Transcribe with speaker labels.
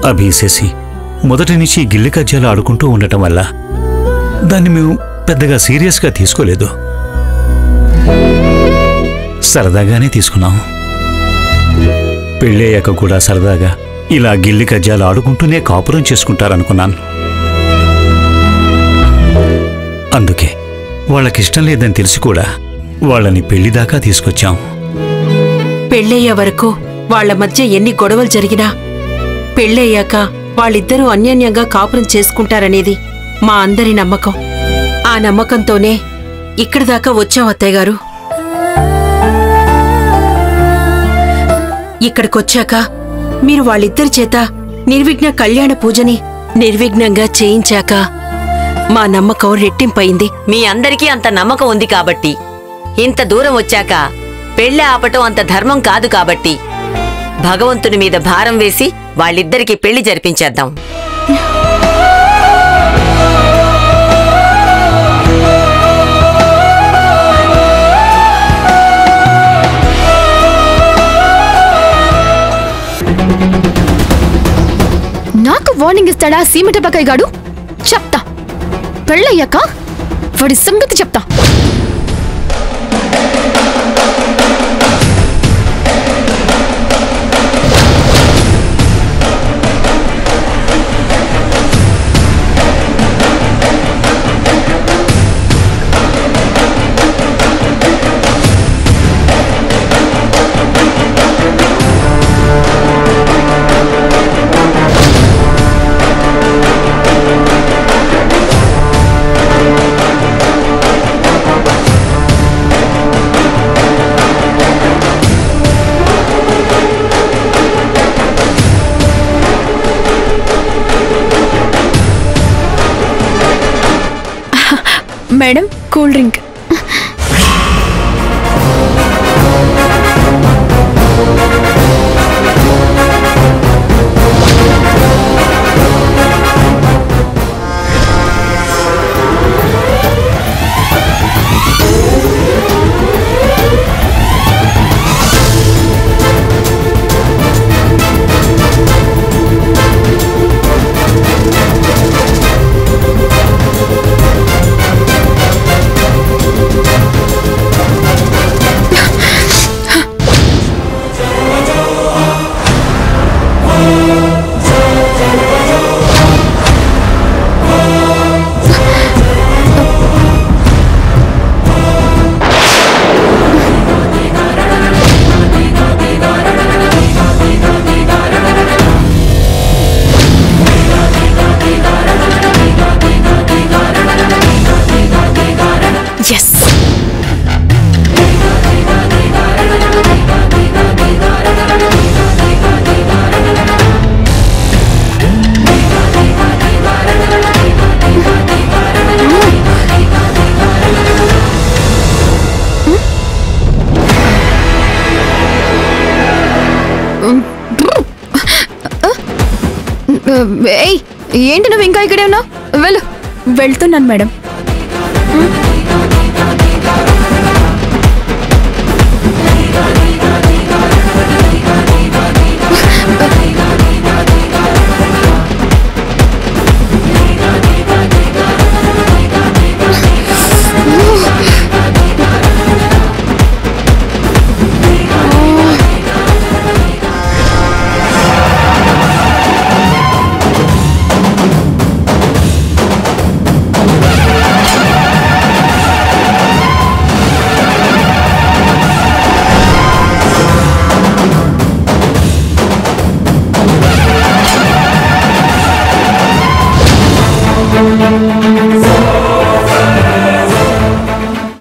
Speaker 1: అభీసేసి మొదటి నుంచి గిల్లి కజ్జాలు ఆడుకుంటూ ఉండటం వల్ల దాన్ని మేము పెద్దగా సీరియస్గా తీసుకోలేదు సరదాగానే తీసుకున్నాం పెళ్ళయ్యాక కూడా సరదాగా ఇలా గిల్లి కజ్జాలు ఆడుకుంటూనే కాపురం చేసుకుంటారనుకున్నాను అందుకే వాళ్ళకిష్టం లేదని తెలిసి కూడా వాళ్ళని పెళ్లి దాకా తీసుకొచ్చాం
Speaker 2: పెళ్ళయ్యే వరకు వాళ్ళ మధ్య ఎన్ని గొడవలు జరిగినా పెళ్ళయ్యాక వాళ్ళిద్దరూ అన్యోన్యంగా కాపురం చేసుకుంటారనేది మా అందరి నమ్మకం ఆ నమ్మకంతోనే ఇక్కడి దాకా వచ్చాం అత్తయ్య గారు ఇక్కడికొచ్చాక మీరు వాళ్ళిద్దరి చేత నిర్విఘ్న కళ్యాణ పూజని నిర్విఘ్నంగా చేయించాక మా నమ్మకం రెట్టింపయింది
Speaker 3: మీ అందరికీ అంత నమ్మకం ఉంది కాబట్టి ఇంత దూరం వచ్చాక పెళ్లి ఆపటం అంత ధర్మం కాదు కాబట్టి భగవంతుని మీద భారం వేసి వాళ్ళిద్దరికీ పెళ్లి జరిపించేద్దాం
Speaker 4: నాకు వార్నింగ్ ఇస్తాడా సీమటపకాయ గాడు చెప్తా పెళ్ళయ్యాక వాడి సంగతి చెప్తా మేడం కూల్ డ్రింక్ ఎస్ ఏయ్ ఏంటి నువ్వు ఇంకా ఇక్కడే ఉన్నావు వెళ్ళు వెళ్తున్నాను మేడం